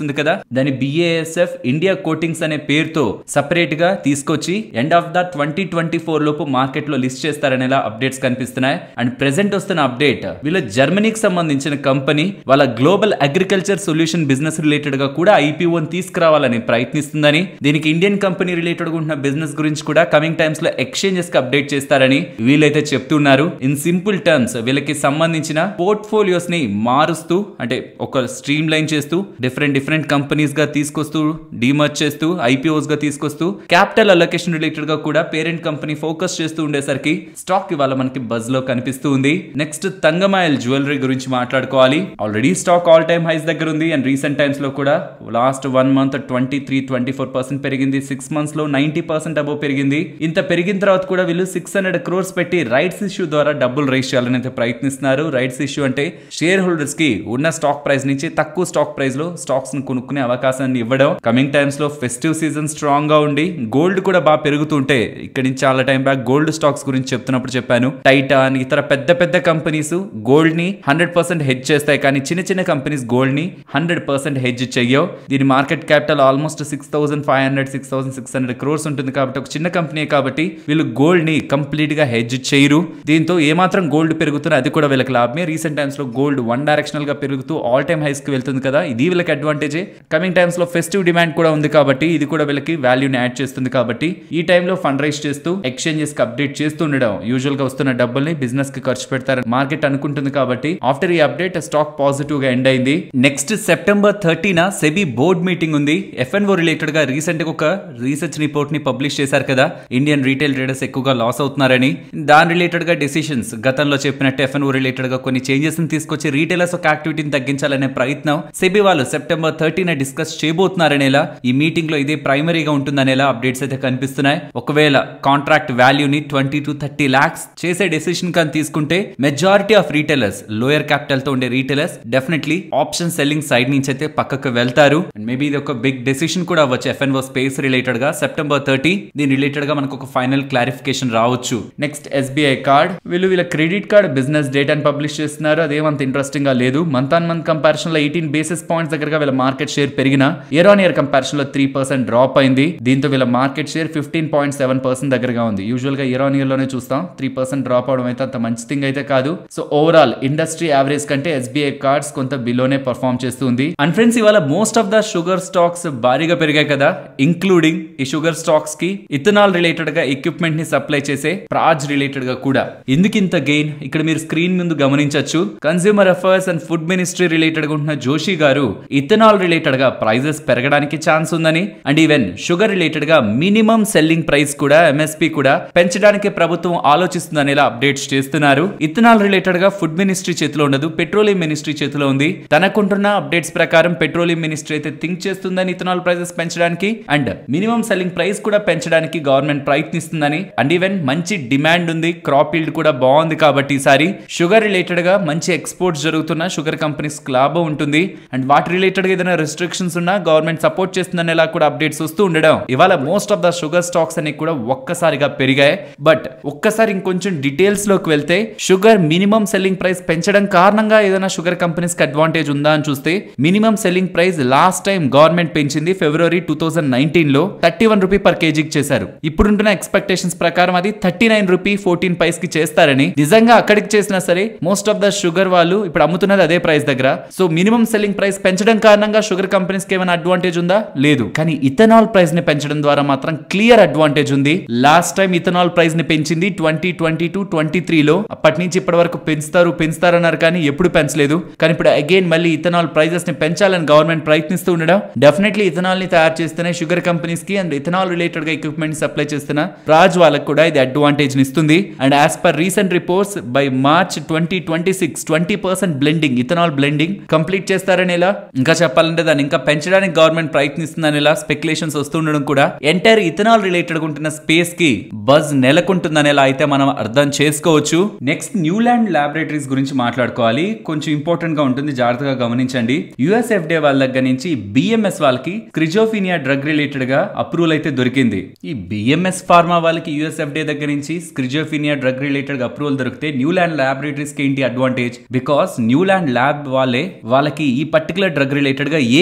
దాని బిఏఎస్ఎఫ్ ఇండియా కోటింగ్స్ అనే పేరుతో సపరేట్ గా తీసుకొచ్చి end of the twenty twenty four లోపు మార్కెట్ లో లిస్ట్ చేస్తారనేలా అప్డేట్స్ కనిపిస్తున్నాయి అండ్ ప్రెసెంట్ వస్తున్న అప్డేట్ వీళ్ళ జర్మనీకి సంబంధించిన కంపెనీ వాళ్ళ global agriculture solution business related గా కూడా ఐపీఓని తీసుకురావాలని ప్రయత్నిస్తుందని దీనికి ఇండియన్ కంపెనీ రిలేటెడ్ ఉంటున్న బిజినెస్ గురించి కూడా కమింగ్ టైమ్స్ లో ఎక్స్చేంజెస్ కి అప్డేట్ చేస్తారని వీళ్ళైతే చెప్తున్నారు ఇన్ సింపుల్ టర్మ్స్ వీళ్ళకి సంబంధించిన పోర్ట్ఫోలియోస్ ని మారుస్తూ అంటే ఒక స్ట్రీమ్ లైన్ చేస్తూ డిఫరెంట్ డిఫరెంట్ కంపెనీస్ గా తీసుకొస్తూ డిమర్చ్ చేస్తూ ఐపీఓస్ గా తీసుకొస్తూ క్యాపిటల్ అలొకేషన్ రిలేటెడ్ గా కూడా పేరెంట్ కంపెనీ ఫోకస్ చేస్తూ ఉండేసరికి స్టాక్ ఇవాళ మనకి బజ్ లో కనిపిస్తూ ఉంది నెక్స్ట్ తంగమాయల్ జ్యువెలరీ గురించి మాట్లాడుకోవాలి already stock all time highs దగ్గర ఉంది అండ్ రీసెంట్ టైమ్స్ లో కూడా last one month twenty three twenty four percent పెరిగింది సిక్స్ మంత్స్ లో నైన్టీ పర్సెంట్ అబౌవ్ పెరిగింది ఇంత పెరిగిన తర్వాత కూడా వీళ్ళు సిక్స్ హండ్రెడ్ క్రోర్స్ పెట్టి రైట్స్ ఇష్యూ ద్వారా డబ్బులు రైజ్ చేయాలని అయితే ప్రయత్నిస్తున్నారు రైట్స్ ఇష్యూ అంటే షేర్ హోల్డర్స్ కి ఉన్న స్టాక్ ప్రైస్ నుంచి తక్కువ స్టాక్ ప్రైస్ లో స్టాక్స్ ని కొనుక్కునే అవకాశాన్ని ఇవ్వడం కమింగ్ టైమ్స్ లో ఫెస్టివ్ సీజన్ స్ట్రాంగ్ గా ఉండి గోల్డ్ కూడా బాగా పెరుగుతుంటే ఇక్కడ నుంచి చాలా టైం బ్యాక్ గోల్డ్ స్టాక్స్ గురించి చెప్తున్నప్పుడు చెప్పాను టైటాన్ ఇతర పెద్ద పెద్ద కంపెనీస్ గోల్డ్ ని హండ్రెడ్ పర్సెంట్ హెడ్ చేస్తాయి కానీ చిన్న చిన్న కంపెనీస్ గోల్డ్ ని హండ్రెడ్ పర్సెంట్ హెడ్జ్ చెయ్యవు దీని market capital almost six thousand five hundred six thousand six hundred crores ఉంటుంది కాబట్టి ఒక చిన్న కంపెనీ కాబట్టి వీళ్ళు గోల్డ్ ని కంప్లీట్ గా హెడ్జ్ చేయరు దీంతో ఏమాత్రం గోల్డ్ పెరుగుతున్నా అది కూడా వీళ్ళకి లాభమే రీసెంట్ టైమ్స్ లో గోల్డ్ వన్ డైరెక్షనల్ గా పెరుగుతూ ఆల్ టైమ్ హైస్ కి వెళ్తుంది కదా ఇది వీళ్ళకి అడ్వాంటేజ్ కమింగ్ టైమ్స్ లో ఫెస్టివ్ డిమాండ్ కూడా ఉంది కాబట్టి ఇది కూడా వీళ్ళకి వాల్యూని యాడ్ చేస్తుంది కాబట్టి ఈ టైంలో ఫండ్ రైజ్ చేస్తూ ఎక్స్చేంజెస్ కి అప్డేట్ చేస్తూ ఉండడం యూజువల్ గా వస్తున్న డబ్బుల్ని బిజినెస్ కి ఖర్చు పెడతారని మార్కెట్ అనుకుంటుంది కాబట్టి ఆఫ్టర్ ఈ అప్డేట్ స్టాక్ పాజిటివ్ గా ఎండ్ అయింది నెక్స్ట్ సెప్టెంబర్ థర్టీన సెబీ బోర్డ్ మీటింగ్ ఉంది ఎఫ్ఎన్ఓ రిలేటెడ్ గా రీసెంట్ గా ఒక రీసెర్చ్ రిపోర్ట్ ని పబ్లిష్ చేశారు కదా ఇండియన్ రీటైల్ ట్రేడర్స్ ఎక్కువగా లాస్ అవుతున్నారని దాని రిలేటెడ్ గా డెసిషన్స్ గతంలో చెప్పినట్టు ఎఫ్ఎన్ఓ రిలేటెడ్ గా కొన్ని చేంజెస్ ని తీసుకొచ్చి రీటైలర్స్ ఒక యాక్టివిటీని తగ్గించాలనే ప్రయత్నం సెబీ వాళ్ళు సెప్టెంబర్ థర్టీన డిస్కస్ చేయబోతున్నారనేలా ఈ మీటింగ్ లో ఇదే ప్రైమరీగా ఉంటుందనేలా అప్డేట్స్ అయితే కనిపిస్తున్నాయి ఒకవేళ కాంట్రాక్ట్ వాల్యూని ట్వంటీ టు థర్టీ లాక్స్ చేసే డెసిషన్ కానీ తీసుకుంటే majority of retailers lower capital తో ఉండే retailers definitely option selling side నుంచి అయితే పక్కకు వెళ్తారు అండ్ మేబీ ఇది ఒక బిగ్ డెసిషన్ కూడా అవ్వచ్చు ఎఫ్ఎన్ఓ స్పేస్ రిలేటెడ్ గా సెప్టెంబర్ థర్టీ దీని రిలేటెడ్ గా మనకు ఒక ఫైనల్ క్లారిఫికేషన్ రావచ్చు నెక్స్ట్ ఎస్బీఐ కార్డ్ వీళ్ళు వీళ్ళ క్రెడిట్ కార్డ్ బిజినెస్ డేటాని పబ్లిష్ చేస్తున్నారు అదేమంత ఇంట్రెస్టింగ్ గా లేదు మంత్ ఆన్ మంత్ కంపారిజన్ లో ఎయిటీన్ బేసిస్ పాయింట్స్ దగ్గరగా వీళ్ళ మార్కెట్ షేర్ పెరిగిన ఇయర్ ఆన్ ఇయర్ కంపారిజన్ లో త్రీ పర్సెంట్ డ్రాప్ అయింది దీంతో వీళ్ళ market share fifteen point seven percent దగ్గరగా ఉంది యూజువల్ గా ఇయర్ ఆన్ ఇయర్ లోనే చూస్తాం త్రీ పర్సెంట్ డ్రాప్ అవడం అయితే అంత మంచి థింగ్ అయితే కాదు సో ఓవరాల్ ఇండస్ట్రీ యావరేజ్ కంటే ఎస్బీఐ కార్డ్స్ కొంత బిలోనే పర్ఫామ్ చేస్తుంది అండ్ ఫ్రెండ్స్ ఇవాళ most of the sugar stocks భారీగా పెరిగాయి కదా ఇంక్లూడింగ్ ఈ షుగర్ స్టాక్స్ కి ఇథనాల్ రిలేటెడ్ గా ఎక్విప్మెంట్ ని సప్లై చేసే ప్రాజ్ రిలేటెడ్ గా కూడా ఎందుకు ఇంత గెయిన్ ఇక్కడ మీరు స్క్రీన్ ముందు గమనించవచ్చు consumer affairs and food ministry related గా ఉంటున్న జోషి గారు ఇథనాల్ రిలేటెడ్ గా ప్రైజెస్ పెరగడానికి ఛాన్స్ ఉందని అండ్ ఈవెన్ షుగర్ రిలేటెడ్ గా మినిమం సెల్లింగ్ ప్రైస్ కూడా ఎంఎస్పి కూడా పెంచడానికి ప్రభుత్వం ఆలోచిస్తుందని ఇలా అప్డేట్స్ చేస్తున్నారు ఇథనాల్ రిలేటెడ్ గా ఫుడ్ మినిస్ట్రీ చేతిలో ఉండదు పెట్రోలియం మినిస్ట్రీ చేతిలో ఉంది తనకుంటున్న అప్డేట్స్ ప్రకారం పెట్రోలియం మినిస్ట్రీ అయితే థింక్ చేస్తుందని ఇథనాల్ ప్రైజెస్ పెంచడానికి అండ్ మినిమం సెల్లింగ్ ప్రైస్ కూడా పెంచడానికి గవర్నమెంట్ ప్రయత్నిస్తుందని అండ్ ఈవెన్ మంచి డిమాండ్ ఉంది క్రాప్ ఈల్డ్ కూడా బాగుంది కాబట్టి ఈసారి షుగర్ రిలేటెడ్ గా మంచి ఎక్స్పోర్ట్స్ జరుగుతున్న షుగర్ కంపెనీస్ లాభం ఉంటుంది అండ్ వాటి రిలేటెడ్ గా ఏదైనా రెస్ట్రిక్షన్స్ ఉన్నా గవర్నమెంట్ సపోర్ట్ చేస్తుందని ఇలా కూడా అప్డేట్స్ వస్తూ ఉండడం ఇవాళ most of the sugar stocks అన్ని కూడా ఒక్కసారిగా పెరిగాయి బట్ ఒక్కసారి ఇంకొంచెం డీటెయిల్స్ లోకి వెళ్తే షుగర్ మినిమం సెల్లింగ్ ప్రైస్ పెంచడం కారణంగా ఏదైనా షుగర్ కంపెనీస్ కి అడ్వాంటేజ్ ఉందా అని చూస్తే minimum selling price last time government పెంచింది ఫిబ్రవరి టూ థౌసండ్ నైన్టీన్ లో థర్టీ వన్ రూపీ పర్ కేజీకి చేశారు ఇప్పుడుంటున్న ఎక్స్పెక్టేషన్స్ ప్రకారం అది thirty nine rupee fourteen paise కి చేస్తారని నిజంగా అక్కడికి చేసినా సరే మోస్ట్ ఆఫ్ ద షుగర్ వాళ్ళు ఇప్పుడు అమ్ముతున్నది అదే ప్రైస్ దగ్గర సో మినిమం సెల్లింగ్ ప్రైస్ పెంచడం కారణంగా షుగర్ కంపెనీస్ కి ఏమైనా అడ్వాంటేజ్ ఉందా లేదు కానీ ఇథనాల్ ప్రైస్ ని పెంచడం ద్వారా మాత్రం క్లియర్ అడ్వాంటేజ్ ఉంది లాస్ట్ టైం ఇథనాల్ ప్రైస్ ని పెంచింది ట్వంటీ ట్వంటీ టూ ట్వంటీ త్రీలో అప్పటి నుంచి ఇప్పటి వరకు పెంచుతారు పెంచుతారన్నారు కానీ ఎప్పుడు పెంచలేదు కానీ ఇప్పుడు అగైన్ మళ్ళీ ఇథనాల్ ప్రైజెస్ ని పెంచాలని గవర్నమెంట్ ప్రయత్నిస్తూ ఉండడం డెఫినెట్లీ ఇథనాల్ ని తయారు చేస్తేనే షుగర్ కంపెనీస్ కి అండ్ ఇథనాల్ రిలేటెడ్ గా ఎక్విప్మెంట్ సప్లై చేస్తున్న రాజ్ వాళ్ళకి కూడా ఇది అడ్వాంటేజ్ ని ఇస్తుంది and as per recent reports by March twenty twenty six twenty percent blending ethanol blending complete చేస్తారని ఇలా ఇంకా చెప్పాలంటే దాన్ని ఇంకా పెంచడానికి గవర్నమెంట్ ప్రయత్నిస్తుందని ఇలా స్పెక్యులేషన్స్ వస్తుండడం కూడా ఎంటైర్ ఇథనాల్ రిలేటెడ్ ఉంటున్న స్పేస్ కి బజ్ నెలకొంటుందని ఇలా అయితే మనం అర్థం చేసుకోవచ్చు నెక్స్ట్ న్యూలాండ్ ల్యాబొరేటరీస్ గురించి మాట్లాడుకోవాలి కొంచెం ఇంపార్టెంట్ గా ఉంటుంది జాగ్రత్తగా గమనించండి యుఎస్ఎఫ్డే వాళ్ళ దగ్గర నుంచి బిఎంఎస్ వాళ్ళకి క్రిజోఫినియా డ్రగ్ రిలేటెడ్ గా అప్రూవల్ అయితే దొరికింది ఈ బిఎంఎస్ ఫార్మా వాళ్ళకి యుఎస్ఎఫ్డే దగ్గర నుంచి స్క్రిజోఫినియా డ్రగ్ రిలేటెడ్ అప్రూవల్ దొరికితే న్యూలాండ్ ల్యాబొరేటరీస్ కి ఏంటి అడ్వాంటేజ్ బికాస్ న్యూలాండ్ ల్యాబ్ వాళ్ళే వాళ్ళకి ఈ పర్టికులర్ డ్రగ్ రిలేటెడ్ గా ఏ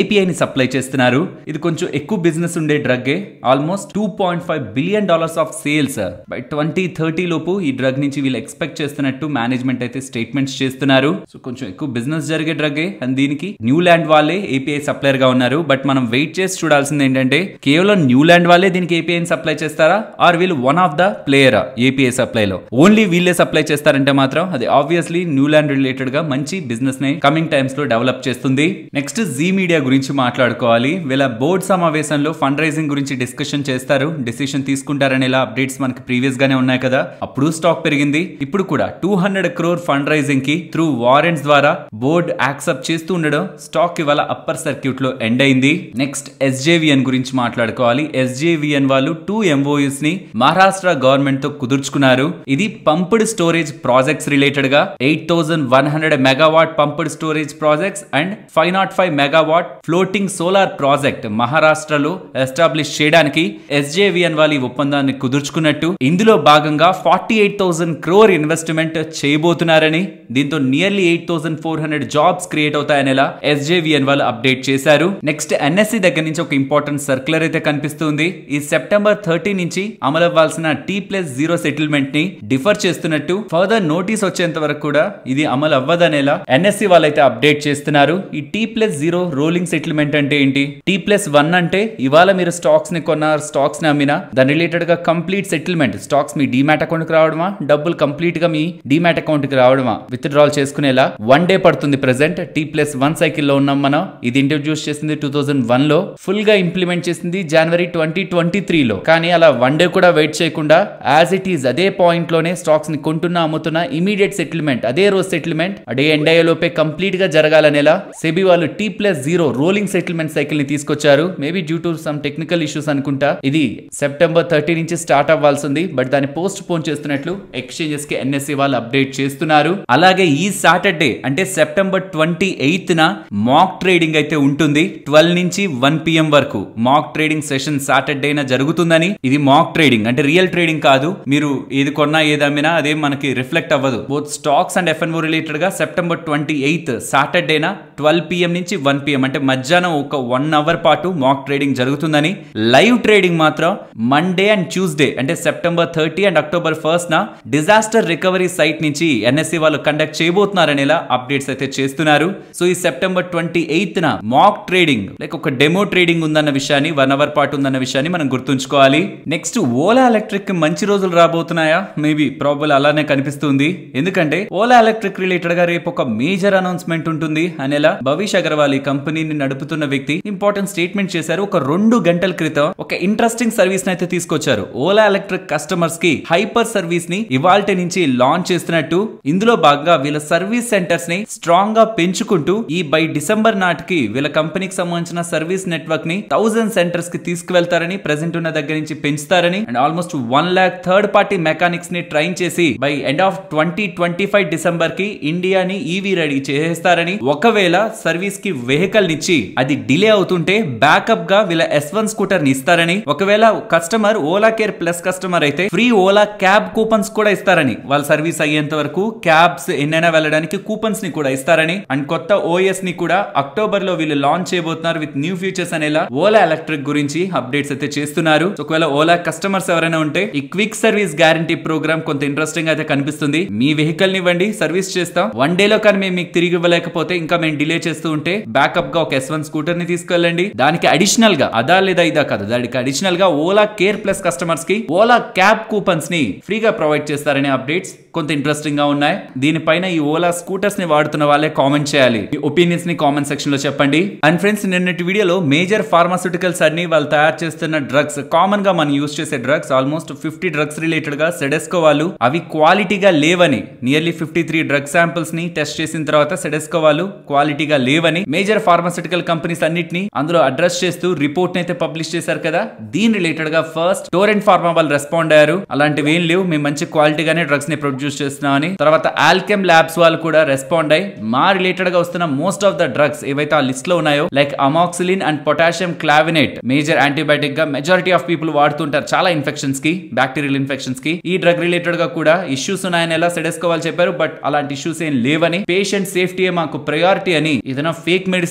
ఏపీఐని సప్లై చేస్తున్నారు ఇది కొంచెం ఎక్కువ బిజినెస్ ఉండే డ్రగ్గే almost two point five billion dollars of sales by twenty thirty లోపు ఈ డ్రగ్ నుంచి వీళ్ళు ఎక్స్పెక్ట్ చేస్తున్నట్టు మేనేజ్మెంట్ అయితే స్టేట్మెంట్స్ చేస్తున్నారు సో కొంచెం ఎక్కువ బిజినెస్ జరిగే డ్రగ్గే అండ్ దీనికి న్యూ ల్యాండ్ వాళ్ళే ఏపీఐ సప్లైర్ గా ఉన్నారు బట్ మనం వెయిట్ చేసి చూడాల్సింది ఏంటంటే కేవలం న్యూ ల్యాండ్ వాళ్ళే దీనికి ఏపీఐని సప్లై చేస్తారా ఆర్ వీళ్ళు one of the player API సప్లైలో ఓన్లీ వీళ్ళే సప్లై చేస్తారంటే మాత్రం అది ఆబ్వియస్లీ న్యూ ల్యాండ్ రిలేటెడ్ గా మంచి బిజినెస్ ని కమింగ్ టైమ్స్ లో డెవలప్ చేస్తుంది నెక్స్ట్ జీ మీడియా గురించి మాట్లాడుకోవాలి వీళ్ళ బోర్డు సమావేశంలో ఫండ్ రైజింగ్ గురించి డిస్కషన్ చేస్తారు డిసిషన్ తీసుకుంటారనే ఇలా అప్డేట్స్ మనకి ప్రీవియస్ గానే ఉన్నాయి కదా అప్పుడు స్టాక్ పెరిగింది ఇప్పుడు కూడా two hundred crore fund raising కి త్రూ వారెంట్స్ ద్వారా బోర్డ్ యాక్సెప్ట్ చేస్తూ ఉండడం స్టాక్ ఇవాళ అప్పర్ సర్క్యూట్ లో ఎండ్ అయింది నెక్స్ట్ ఎస్జేవిఎన్ గురించి మాట్లాడుకోవాలి ఎస్జేవిఎన్ వాళ్ళు టూ ఎంఓయూస్ ని మహారాష్ట్ర గవర్నమెంట్ తో కుదుర్చుకున్నారు ఇది పంప్డ్ స్టోరేజ్ ప్రాజెక్ట్స్ రిలేటెడ్ గా eight thousand one hundred megawatt pumped storage projects and five nought five megawatt floating solar project మహారాష్ట్రలో ఎస్టాబ్లిష్ చేయడానికి ఎస్జేవిఎన్ వాళ్ళు ఈ ఒప్పందాన్ని కుదుర్చుకున్నట్టు ఇందులో భాగంగా forty eight thousand crore investment చేయబోతున్నారని దీంతో nearly eight thousand four hundred jobs create అవుతాయనేలా ఎస్జేవిఎన్ వాళ్ళు అప్డేట్ చేశారు నెక్స్ట్ ఎన్ఎస్సి దగ్గర నుంచి ఒక ఇంపార్టెంట్ సర్క్యులర్ అయితే కనిపిస్తుంది ఈ సెప్టెంబర్ థర్టీ నుంచి అమలు అవ్వాల్సిన టీ ప్లస్ జీరో సెటిల్మెంట్ ని డిఫర్ చేస్తున్నట్టు ఫర్దర్ నోటీస్ వచ్చేంత వరకు కూడా ఇది అమలు అవ్వదనేలా ఎన్ఎస్సి వాళ్ళైతే అప్డేట్ చేస్తున్నారు ఈ T plus zero rolling settlement అంటే ఏంటి టీ ప్లస్ వన్ అంటే ఇవాళ మీరు స్టాక్స్ ని కొన్నారు స్టాక్స్ ని అమ్మినా దాని రిలేటెడ్ గా కంప్లీట్ సెటిల్మెంట్ స్టాక్స్ మీ డీమ్యాట్ అకౌంట్ కి రావడమా డబ్బులు కంప్లీట్ గా మీ డీమ్యాట్ అకౌంట్ కి రావడమా విత్ డ్రాల్ చేసుకునేలా వన్ డే పడుతుంది present T plus one cycle లో ఉన్నాం మనం ఇది ఇంట్రడ్యూస్ చేసింది టూ థౌసండ్ వన్ లో ఫుల్ గా ఇంప్లిమెంట్ చేసింది జనవరి ట్వంటీ ట్వంటీ త్రీ లో కానీ అలా వన్ డే కూడా వెయిట్ చేయకుండా యాజ్ ఇట్ ఈస్ అదే పాయింట్ లోనే స్టాక్స్ ని కొంటున్నా అమ్ముతున్నా ఇమీడియట్ సెటిల్మెంట్ అదే రోజు సెటిల్మెంట్ అడే ఎండ్ అయ్యే లోపే కంప్లీట్ గా జరగాలనేలా సెబీ వాళ్ళు T plus zero rolling settlement cycle ని తీసుకొచ్చారు maybe due to some technical issues అనుకుంటా ఇది సెప్టెంబర్ థర్టీ నుంచి స్టార్ట్ అవ్వాల్సింది బట్ దాన్ని పోస్ట్ పోన్ చేస్తున్నట్లు ఎక్స్చేంజెస్ కి ఎన్ఎస్సి వాళ్ళు అప్డేట్ చేస్తున్నారు అలాగే ఈ సాటర్డే అంటే సెప్టెంబర్ ట్వంటీ ఎయిత్ న మాక్ ట్రేడింగ్ అయితే ఉంటుంది ట్వెల్వ్ నుంచి వన్ పిఎం వరకు మాక్ ట్రేడింగ్ సెషన్ సాటర్డే న జరుగుతుందని ఇది మాక్ ట్రేడింగ్ అంటే రియల్ ట్రేడింగ్ కాదు మీరు ఏది కొన్నా ఏది అమ్మినా అదే మనకి రిఫ్లెక్ట్ అవ్వదు both stocks and FnO related గా సెప్టెంబర్ ట్వంటీ ఎయిత్ సాటర్డేన ట్వెల్వ్ పిఎం నుంచి వన్ పిఎం అంటే మధ్యాహ్నం ఒక వన్ అవర్ పాటు మాక్ ట్రేడింగ్ జరుగుతుందని లైవ్ ట్రేడింగ్ మాత్రం మండే అండ్ ట్యూస్డే అంటే September thirty and October first న డిజాస్టర్ రికవరీ సైట్ నుంచి ఎన్ఎస్సి వాళ్ళు కండక్ట్ చేయబోతున్నారనేలా అప్డేట్స్ అయితే చేస్తున్నారు సో ఈ సెప్టెంబర్ ట్వంటీ ఎయిత్ న మాక్ ట్రేడింగ్ లైక్ ఒక డెమో ట్రేడింగ్ ఉందన్న విషయాన్ని వన్ అవర్ పాటు ఉందన్న విషయాన్ని మనం గుర్తుంచుకోవాలి నెక్స్ట్ ఓలా ఎలక్ట్రిక్ మంచి రోజులు రాబోతున్నాయా మేబీ ప్రాబుల్ అలానే కనిపిస్తుంది ఎందుకంటే ఓలా ఎలక్ట్రిక్ రిలేటెడ్ గా రేపు ఒక మేజర్ అనౌన్స్మెంట్ ఉంటుంది అనేలా భవిష్ అగర్వాల్ ఈ కంపెనీని నడుపుతున్న వ్యక్తి ఇంపార్టెంట్ స్టేట్మెంట్ చేశారు ఒక రెండు గంటల క్రితం ఒక ఇంట్రెస్టింగ్ సర్వీస్ అయితే తీసుకొచ్చారు ఓలా ఎలక్ట్రిక్ కస్టమర్స్ కి హైపర్ సర్వీస్ ని ఇవాల్టి నుంచి లాంచ్ చేస్తున్నట్టు ఇందులో భాగంగా వీళ్ళ సర్వీస్ సెంటర్స్ ని స్ట్రాంగ్ గా పెంచుకుంటూ ఈ బై డిసెంబర్ నాటికి వీళ్ళ కంపెనీకి సంబంధించిన సర్వీస్ నెట్వర్క్ ని థౌసండ్ సెంటర్స్ కి తీసుకువెళ్తారని ప్రెసెంట్ ఉన్న దగ్గర నుంచి పెంచుతారని and almost one lakh third party mechanics ని ట్రైన్ చేసి by end of twenty twenty five December కి ఇండియాని ఈవీ రెడీ చేసేస్తారని ఒకవేళ సర్వీస్ కి వెహికల్ నిచ్చి అది డిలే అవుతుంటే బ్యాకప్ గా వీళ్ళ ఎస్ వన్ స్కూటర్ ని ఇస్తారని ఒకవేళ customer Ola care plus customer అయితే ఫ్రీ ఓలా క్యాబ్ కూపన్స్ కూడా ఇస్తారని వాళ్ళ సర్వీస్ అయ్యేంత వరకు క్యాబ్స్ ఎన్నైనా వెళ్ళడానికి కూపన్స్ ని కూడా ఇస్తారని అండ్ కొత్త ఓఎస్ ని కూడా అక్టోబర్ లో వీళ్ళు లాంచ్ చేయబోతున్నారు విత్ న్యూ ఫీచర్స్ అనేలా ఓలా ఎలక్ట్రిక్ గురించి అప్డేట్స్ అయితే చేస్తున్నారు So, ఒకవేళ ఓలా కస్టమర్స్ ఎవరైనా ఉంటే ఈ క్విక్ సర్వీస్ గ్యారంటీ ప్రోగ్రామ్ కొంత ఇంట్రెస్టింగ్ అయితే కనిపిస్తుంది మీ వెహికల్ ని ఇవ్వండి సర్వీస్ చేస్తాం వన్ డే లో కానీ మేము మీకు తిరిగి ఇవ్వలేకపోతే ఇంకా మేము డిలే చేస్తూ ఉంటే బ్యాకప్ గా ఒక ఎస్ వన్ స్కూటర్ ని తీసుకెళ్ళండి దానికి అడిషనల్ గా అదా లేదా ఇదా కాదు దానికి అడిషనల్ గా ఓలా కేర్ ప్లస్ కస్టమర్స్ కి ఓలా క్యాబ్ కూపన్స్ ని ఫ్రీగా ప్రొవైడ్ చేస్తారనే అప్డేట్స్ కొంత ఇంట్రెస్టింగ్ గా ఉన్నాయి దీనిపైన ఈ ఓలా స్కూటర్స్ ని వాడుతున్న వాళ్ళే కామెంట్ చేయాలి మీ ఒపీనియన్స్ ని కామెంట్ సెక్షన్ లో చెప్పండి అండ్ ఫ్రెండ్స్ నిన్నటి వీడియోలో మేజర్ ఫార్మాస్యూటికల్స్ అన్ని వాళ్ళు తయారు చేస్తున్న డ్రగ్స్ కామన్ గా మనం యూస్ చేసే drugs almost fifty drugs related గా సెడెస్కో వాళ్ళు అవి క్వాలిటీగా లేవని nearly fifty three drug samples ని టెస్ట్ చేసిన తర్వాత సెడెస్కో వాళ్ళు క్వాలిటీగా లేవని మేజర్ ఫార్మాస్యూటికల్ కంపెనీస్ అన్నిటిని అందులో అడ్రస్ చేస్తూ రిపోర్ట్ అయితే పబ్లిష్ చేశారు కదా దీని రిలేటెడ్ గా ఫస్ట్ టోరెంట్ ఫార్మా వాళ్ళు రెస్పాండ్ అయ్యారు అలాంటివి ఏం లేవు మేము మంచి క్వాలిటీగానే డ్రగ్స్ ని ప్రొడ్యూస్ చేస్తున్నామని తర్వాత ఆల్కెమ్ ల్యాబ్స్ వాళ్ళు కూడా రెస్పాండ్ అయ్యి మా రిలేటెడ్ గా వస్తున్న మోస్ట్ ఆఫ్ ద డ్రగ్స్ ఏవైతే ఆ లిస్ట్ లో ఉన్నాయో like amoxicillin and potassium clavulanate major antibiotic గా మెజారిటీ ఆఫ్ పీపుల్ వాడుతుంటారు చాలా ఇన్ఫెక్షన్స్ కి బ్యాక్టీరియల్ ఇన్ఫెక్షన్స్ కి ఈ డ్రగ్ రిలేటెడ్ గా కూడా ఇష్యూస్ ఉన్నాయని ఎలా సెడెస్కోవాలి చెప్పారు బట్ అలాంటి ఇష్యూస్ ఏం లేవని పేషెంట్ సేఫ్టీ మాకు ప్రయారిటీ అని ఏదైనా ఫేక్ మెడిసిన్స్ ద్వారా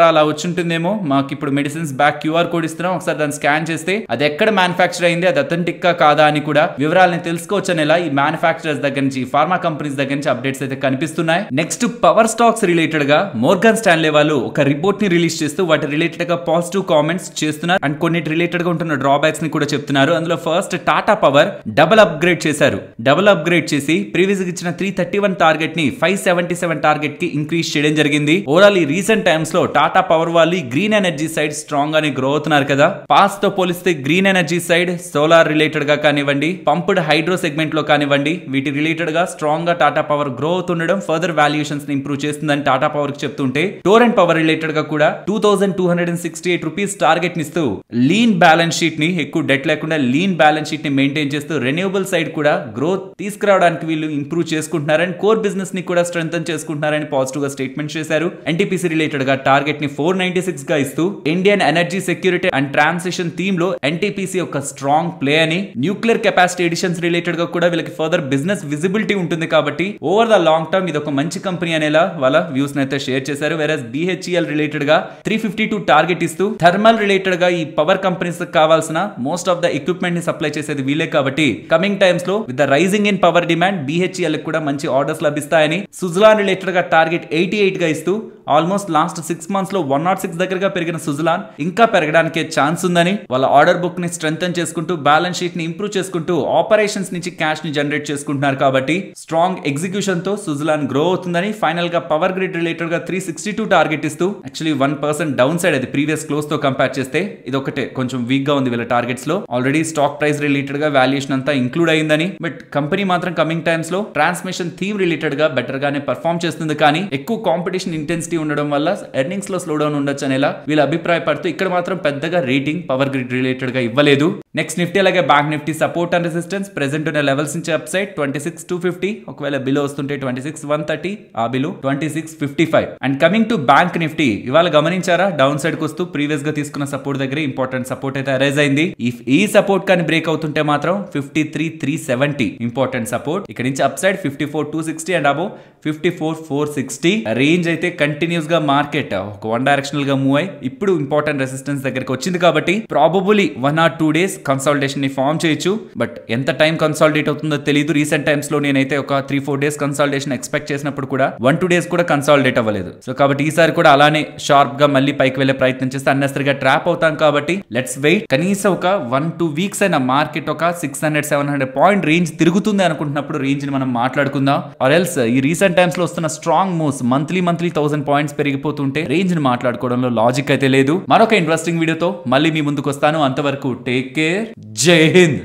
ద్వారా అలా వచ్చుంటుందేమో మాకు ఇప్పుడు మెడిసిన్స్ బ్యాక్ క్యూఆర్ కోడ్ ఇస్తున్నాం ఒకసారి దాన్ని స్కాన్ చేస్తే అది ఎక్కడ మ్యానుఫాక్చర్ అయింది అది అథెంటిక్ కా కాదా అని కూడా వివరాలను తెలుసుకోవచ్చు అనేలా ఈ మ్యానుఫాక్చరర్స్ దగ్గర నుంచి ఫార్మా కంపెనీస్ దగ్గర నుంచి అప్డేట్స్ అయితే కనిపిస్తున్నాయి నెక్స్ట్ పవర్ స్టాక్స్ రిలేటెడ్ గా మోర్గన్ స్టాన్లే వాళ్ళు ఒక రిపోర్ట్ ని రిలీజ్ చేస్తూ వాటి రిలేటెడ్ గా పాజిటివ్ కామెంట్స్ చేస్తున్నారు అండ్ కొన్నిటి రిలేటెడ్ గా ఉంటున్న డ్రాబ్యాక్స్ ని కూడా చెప్తున్నారు అందులో first Tata Power double upgrade చేశారు డబుల్ అప్గ్రేడ్ చేసి ప్రీవియస్ ఇచ్చిన త్రీ థర్టీ వన్ టార్గెట్ ని ఫైవ్ సెవెంటీ సెవెన్ టార్గెట్ కి ఇంక్రీజ్ చేయడం జరిగింది ఓవరాల్ ఈ రీసెంట్ టైమ్స్ లో టాటా పవర్ వాళ్ళు గ్రీన్ ఎనర్జీ సైడ్ స్ట్రాంగ్ గానే గ్రో అవుతున్నారు కదా పాస్ తో పోలిస్తే green energy side solar related గా కానివ్వండి పంప్డ్ హైడ్రో సెగ్మెంట్ లో కానివ్వండి వీటి రిలేటెడ్ గా స్ట్రాంగ్ గా టాటా పవర్ గ్రో అవుతుండడం ఫర్దర్ వాల్యుయేషన్స్ ని ఇంప్రూవ్ చేస్తుందని టాటా పవర్ కి చెప్తుంటే టోరెంట్ పవర్ రిలేటెడ్ గా కూడా two thousand two hundred and sixty eight rupees target నిస్తూ లీన్ బ్యాలెన్స్ షీట్ ని ఎక్కువ డెట్ లేకుండా లీన్ బ్యాలెన్స్ షీట్ ని మెయింటైన్ చేస్తూ రెన్యూబుల్ సైడ్ కూడా గ్రోత్ తీసుకురావడానికి వీళ్ళు ఇంప్రూవ్ చేసుకుంటున్నారని కోర్ బిజినెస్ ని కూడా స్ట్రెంగ్ చేసుకుంటున్నారని పాజిటివ్ గా స్టేట్మెంట్ చేశారు ఎన్టీపీసీ రిలేటెడ్ గా టార్గెట్ ని ఫోర్ నైన్టీ సిక్స్ గా ఇస్తూ Indian energy security and transition theme లో ఎన్టీపీసీ ఒక స్ట్రాంగ్ ప్లే అని న్యూక్లియర్ కెపాసిటీ ఎడిషన్స్ రిలేటెడ్ గా కూడా వీళ్ళకి ఫర్దర్ బిజినెస్ విజిబిలిటీ ఉంటుంది కాబట్టి ఓవర్ ద లాంగ్ టర్మ్ ఇది ఒక మంచి కంపెనీ అనేలా వాళ్ళ వ్యూస్ అయితే షేర్ చేశారు వేరే బిహెచ్ఈఎల్ రిలేటెడ్ గా త్రీ ఫిఫ్టీ టూ టార్గెట్ ఇస్తూ థర్మల్ రిలేటెడ్ గా ఈ పవర్ కంపెనీస్ కావాల్సిన మోస్ట్ ఆఫ్ ద ఎక్విప్మెంట్ ని సప్లై చేసేది వీలే కాబట్టి కమింగ్ టైమ్స్ లో with the rising in power demand BHEL కూడా మంచి ఆర్డర్స్ లభిస్తాయని సుజలాన్ రిలేటెడ్ గా టార్గెట్ ఎయిటీ ఎయిట్ గా ఇస్తూ ఆల్మోస్ట్ లాస్ట్ సిక్స్ మంత్స్ లో వన్ నాట్ సిక్స్ దగ్గరగా పెరిగిన సుజలాన్ ఇంకా పెరగడానికే ఛాన్స్ ఉందని వాళ్ళ ఆర్డర్ బుక్ ని స్ట్రెంగ్ చేసుకుంటూ బ్యాలెన్స్ షీట్ ని ఇంప్రూవ్ చేసుకుంటూ ఆపరేషన్స్ నుంచి క్యాష్ ని జనరేట్ చేసుకుంటున్నారు కాబట్టి స్ట్రాంగ్ ఎగ్జిక్యూషన్ తో సుజలాన్ గ్రో అవుతుందని ఫైనల్ గా పవర్ గ్రిడ్ రిలేటెడ్ గా త్రీ సిక్స్టీ టూ టార్గెట్ ఇస్తూ actually one percent down side అది ప్రీవియస్ క్లోజ్ తో కంపేర్ చేస్తే ఇది ఒకటే కొంచెం వీక్ గా ఉంది వీళ్ళ టార్గెట్స్ లో ఆల్రెడీ స్టాక్ ప్రైస్ రిలేటెడ్ గా వాల్యుయేషన్ అంతా ఇంక్లూడ్ అయిందని బట్ కంపెనీ మాత్రం కమింగ్ టైమ్స్ లో ట్రాన్స్మిషన్ థీమ్ రిలేటెడ్ గా బెటర్ గానే పర్ఫామ్ చేస్తుంది కానీ ఎక్కువ కాంపిటీషన్ ఇంటెన్సిటీ ఉండడం వల్ల ఎర్నింగ్స్ లో స్లో డౌన్ ఉండొచ్చు అనేలా వీళ్ళు అభిప్రాయపడుతూ ఇక్కడ మాత్రం పెద్దగా రేటింగ్ పవర్ గ్రిడ్ రిలేటెడ్ గా ఇవ్వలేదు నెక్స్ట్ నిఫ్టీ అలాగే bank Nifty support and resistance present ఉన్న లెవెల్స్ నుంచి up side twenty six two fifty ఒకవేళ బిలో వస్తుంటే ట్వంటీ సిక్స్ వన్ థర్టీ ఆ below twenty six fifty five and coming to bank Nifty ఇవాళ గమనించారా డౌన్ సైడ్ కు వస్తూ ప్రీవియస్ గా తీసుకున్న సపోర్ట్ దగ్గర ఇంపార్టెంట్ సపోర్ట్ అయితే అరైజ్ అయింది ఇఫ్ ఈ సపోర్ట్ కానీ బ్రేక్ అవుతుంటే మాత్రం fifty three three seventy important support ఇక్కడ నుంచి up side fifty four two sixty and above fifty four four sixty range అయితే కంటిన్యూస్ గా మార్కెట్ ఒక వన్ డైరెక్షనల్ గా మూవ్ అయి ఇప్పుడు ఇంపార్టెంట్ రెసిస్టెన్స్ దగ్గరికి వచ్చింది కాబట్టి probably one or two days consultation ని ఫామ్ చేయొచ్చు బట్ ఎంత టైం కన్సాలిడేట్ అవుతుందో తెలియదు రీసెంట్ టైమ్స్ లో నేనైతే ఒక three four days consultation expect చేసినప్పుడు కూడా వన్ టూ డేస్ కూడా కన్సాలిడేట్ అవ్వలేదు సో కాబట్టి ఈసారి కూడా అలానే షార్ప్ గా మళ్ళీ పైకి వెళ్లే ప్రయత్నం చేస్తే అన్నెసరిగా ట్రాప్ అవుతాం కాబట్టి లెట్స్ వెయిట్ కనీసం ఒక వన్ టూ వీక్స్ అయిన మార్కెట్ ఒక six hundred seven hundred point range తిరుగుతుంది అనుకుంటున్నప్పుడు రేంజ్ ని మనం మాట్లాడుకుందాం ఆర్ ఎల్స్ ఈ రీసెంట్ టైమ్స్ లో వస్తున్న strong moves monthly monthly thousand points పెరిగిపోతుంటే రేంజ్ ని మాట్లాడుకోవడంలో లాజిక్ అయితే లేదు మరొక ఇంట్రెస్టింగ్ వీడియోతో మళ్ళీ మీ ముందుకు వస్తాను అంతవరకు టేక్ కేర్ జై హింద్